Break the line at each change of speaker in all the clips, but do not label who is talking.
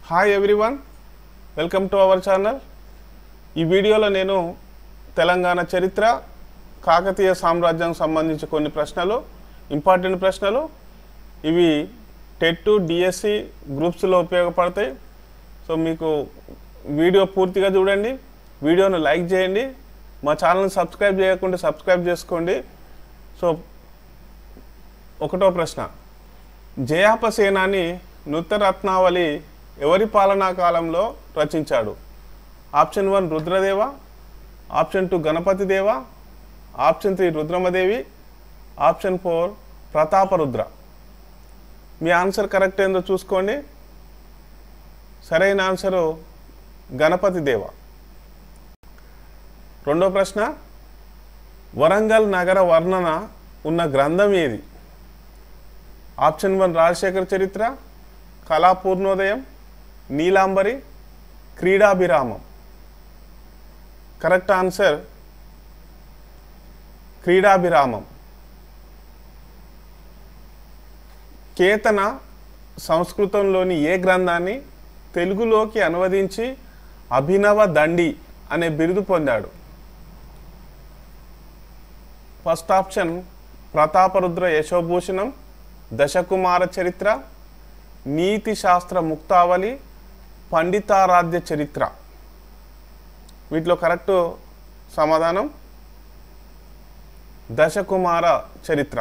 hi everyone welcome to our channel ఈ వీడియోలో నేను తెలంగాణ చరిత్ర కాకతీయ సామ్రాజ్యం సంబంధించి కొన్ని ప్రశ్నలు ఇంపార్టెంట్ ప్రశ్నలు ఇవి టెట్ డిఎస్సి గ్రూప్స్లో ఉపయోగపడతాయి సో మీకు వీడియో పూర్తిగా చూడండి వీడియోను లైక్ చేయండి మా ఛానల్ని సబ్స్క్రైబ్ చేయకుంటే సబ్స్క్రైబ్ చేసుకోండి సో ఒకటో ప్రశ్న జయాప సేనాని నృత్యరత్నావళి ఎవరి పాలనా కాలంలో రచించాడు option one Rudradeva option two Ganapati Deva option three Rudramadevi option four Prataparudra మీ ఆన్సర్ కరెక్ట్ ఏందో చూసుకోండి సరైన ఆన్సరు గణపతి దేవ రెండో ప్రశ్న వరంగల్ నగర వర్ణన ఉన్న గ్రంథం ఏది option one Rajasekhara Charitra Kalapurnodayam Neelambari Kridabhiramam correct answer Kridabhiramam Ketana సంస్కృతంలోని ఏ గ్రంథాన్ని తెలుగులోకి అనువదించి అభినవ దండి అనే బిరుదు పొందాడు ఫస్ట్ ఆప్షన్ ప్రతాపరుద్ర యశోభూషణం దశకుమార చరిత్ర నీతి శాస్త్ర ముక్తావళి పండితారాధ్య చరిత్ర వీటిలో కరెక్ట్ సమాధానం దశకుమార చరిత్ర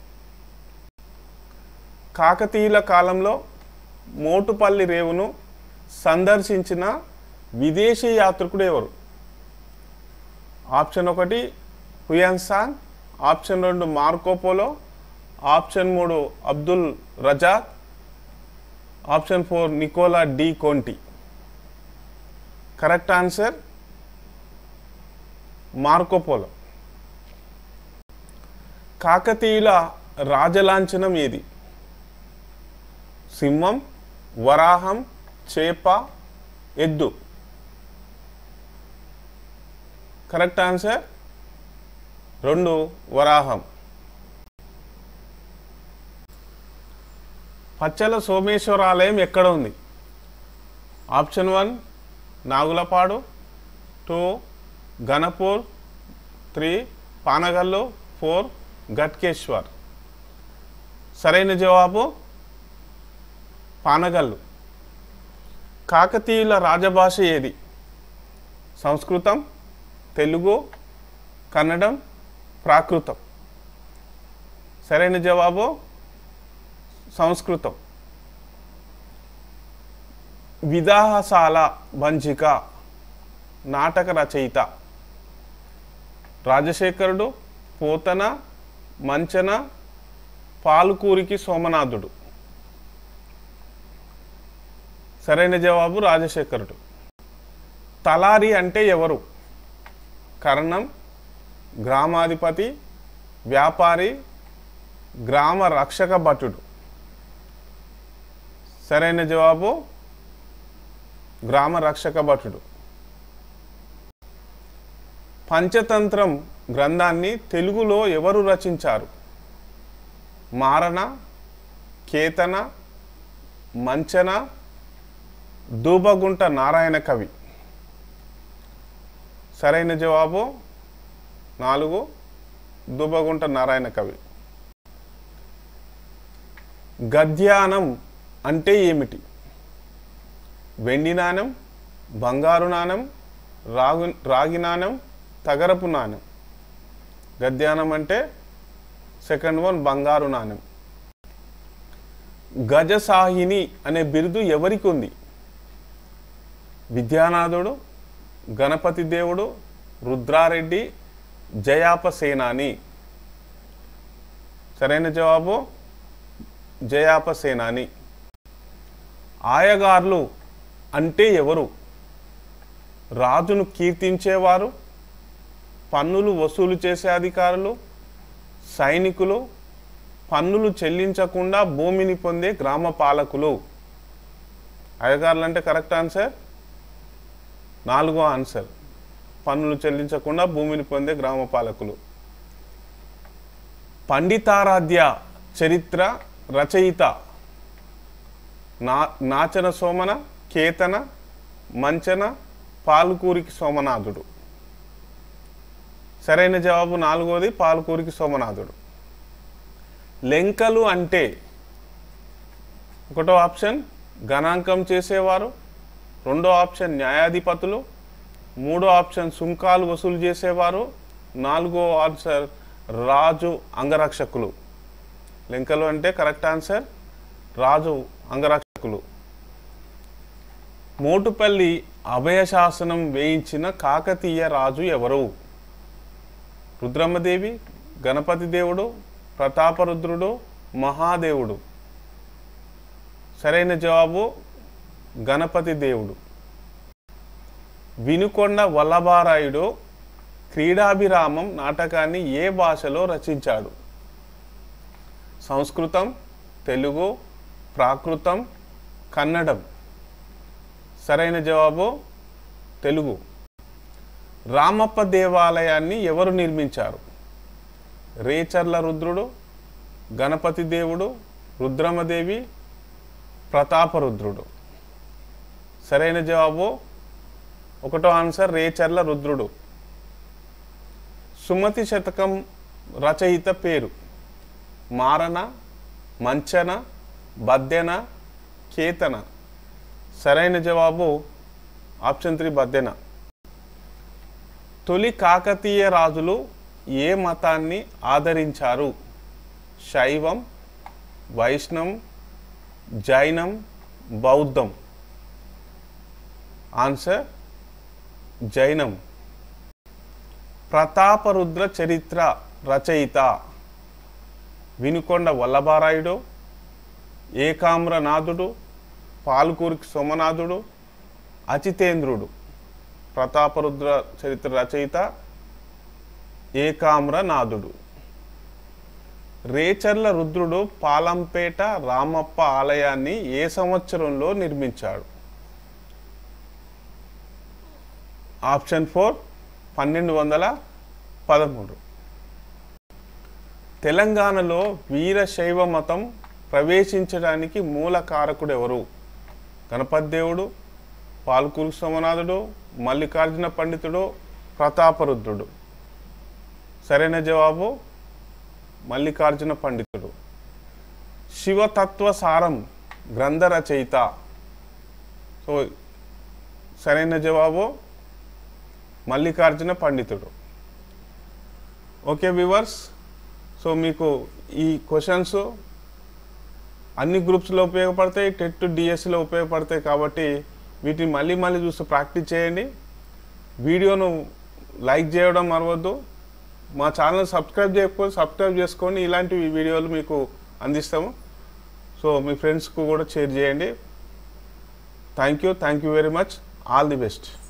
కాకతీయుల కాలంలో మోటుపల్లి రేవును సందర్శించిన విదేశీ యాత్రికుడు ఎవరు ఆప్షన్ ఒకటి హుయాన్సాంగ్ ఆప్షన్ రెండు మార్కోపోలో ఆప్షన్ మూడు అబ్దుల్ రజాక్ ఆప్షన్ four Nicolo de Conti correct answer Marco Polo కాకతీయుల రాజలాంఛనం ఏది సింహం వరాహం చేప ఎద్దు కరెక్ట్ ఆన్సర్ రెండు వరాహం పచ్చల సోమేశ్వర ఆలయం ఎక్కడ ఉంది option one Nagulapadu two Ganapur three Panagallu four Ghatkesar సరైన జవాబు పానగల్లు కాకతీయుల రాజభాష ఏది సంస్కృతం తెలుగు కన్నడం ప్రాకృతం సరైన జవాబు సంస్కృతం విదాహశాల భంజిక నాటక రచయిత రాజశేఖరుడు పోతన మంచన పాలుకూరికి సోమనాథుడు సరైన జవాబు రాజశేఖరుడు తలారి అంటే ఎవరు కర్ణం గ్రామాధిపతి వ్యాపారి గ్రామ రక్షక భటుడు సరైన జవాబు గ్రామ రక్షక భటుడు పంచతంత్రం గ్రంథాన్ని తెలుగులో ఎవరు రచించారు మారణ కేతన మంచన దూబగుంట నారాయణ కవి సరైన జవాబు నాలుగు దూబగుంట నారాయణ కవి గద్యానం అంటే ఏమిటి వెండి నాణం బంగారు నాణం రాగు రాగి నాణం తగరపు నాణం గద్యానం అంటే సెకండ్ వన్ బంగారు నాణం గజసాహిని అనే బిరుదు ఎవరికి ఉంది విద్యానాథుడు గణపతి దేవుడు రుద్రారెడ్డి జయాప సేనాని సరైన జవాబు జయాప సేనాని ఆయగార్లు అంటే ఎవరు రాజును కీర్తించేవారు పన్నులు వసూలు చేసే అధికారులు సైనికులు పన్నులు చెల్లించకుండా భూమిని పొందే గ్రామ పాలకులు అయ్యగారులు అంటే కరెక్ట్ ఆన్సర్ నాలుగో ఆన్సర్ పన్నులు చెల్లించకుండా భూమిని పొందే గ్రామ పాలకులు పండితారాధ్య చరిత్ర రచయిత నా నాచన సోమన కేతన మంచన పాలుకూరికి సోమనాథుడు సరైన జవాబు నాలుగోది పాలుకూరికి సోమనాథుడు లెంకలు అంటే ఒకటో ఆప్షన్ గణాంకం చేసేవారు రెండో ఆప్షన్ న్యాయాధిపతులు మూడో ఆప్షన్ సుంకాలు వసూలు చేసేవారు నాలుగో ఆన్సర్ రాజు అంగరక్షకులు లెంకలు అంటే కరెక్ట్ ఆన్సర్ రాజు అంగరక్షకులు మోటుపల్లి అభయశాసనం వేయించిన కాకతీయ రాజు ఎవరు రుద్రమ్మదేవి గణపతి దేవుడు ప్రతాపరుద్రుడు మహాదేవుడు సరైన జవాబు గణపతి దేవుడు వినుకొండ వల్లభారాయుడు క్రీడాభిరామం నాటకాన్ని ఏ భాషలో రచించాడు సంస్కృతం తెలుగు ప్రాకృతం కన్నడం సరైన జవాబు తెలుగు రామప్ప దేవాలయాన్ని ఎవరు నిర్మించారు రేచర్ల రుద్రుడు గణపతి దేవుడు రుద్రమదేవి ప్రతాపరుద్రుడు సరైన జవాబు ఒకటో ఆన్సర్ రేచర్ల రుద్రుడు సుమతి శతకం రచయిత పేరు మారన మంచన బద్దెన కేతన సరైన జవాబు ఆప్షన్ త్రీ బద్దెన తొలి కాకతీయ రాజులు ఏ మతాన్ని ఆదరించారు శైవం వైష్ణవం జైనం బౌద్ధం ఆన్సర్ జైనం ప్రతాపరుద్ర చరిత్ర రచయిత వినుకొండ వల్లభారాయుడు ఏకామ్రనాథుడు పాల్కూరికి సోమనాథుడు అచితేంద్రుడు ప్రతాపరుద్ర చరిత్ర రచయిత ఏకామ్రనాథుడు రేచర్ల రుద్రుడు పాలంపేట రామప్ప ఆలయాన్ని ఏ సంవత్సరంలో నిర్మించాడు ఆప్షన్ ఫోర్ పన్నెండు వందల పదమూడు తెలంగాణలో వీరశైవ మతం ప్రవేశించడానికి మూల కారకుడు ఎవరు గణపతి దేవుడు పాల్కూరు సోమనాథుడు మల్లికార్జున పండితుడు ప్రతాపరుద్రుడు సరైన జవాబు మల్లికార్జున పండితుడు శివతత్వ సారం గ్రంథ రచయిత సో సరైన జవాబు మల్లికార్జున పండితుడు ఓకే వివర్స్ సో మీకు ఈ క్వశ్చన్స్ అన్ని గ్రూప్స్లో ఉపయోగపడతాయి టెట్ డిఎస్సిలో ఉపయోగపడతాయి కాబట్టి వీటిని మళ్ళీ మళ్ళీ చూస్తూ ప్రాక్టీస్ చేయండి వీడియోను లైక్ చేయడం మరవద్దు మా ఛానల్ సబ్స్క్రైబ్ చేయకపోతే సబ్స్క్రైబ్ చేసుకోండి ఇలాంటి వీడియోలు మీకు అందిస్తాము సో మీ ఫ్రెండ్స్కు కూడా షేర్ చేయండి thank you thank you very much all the best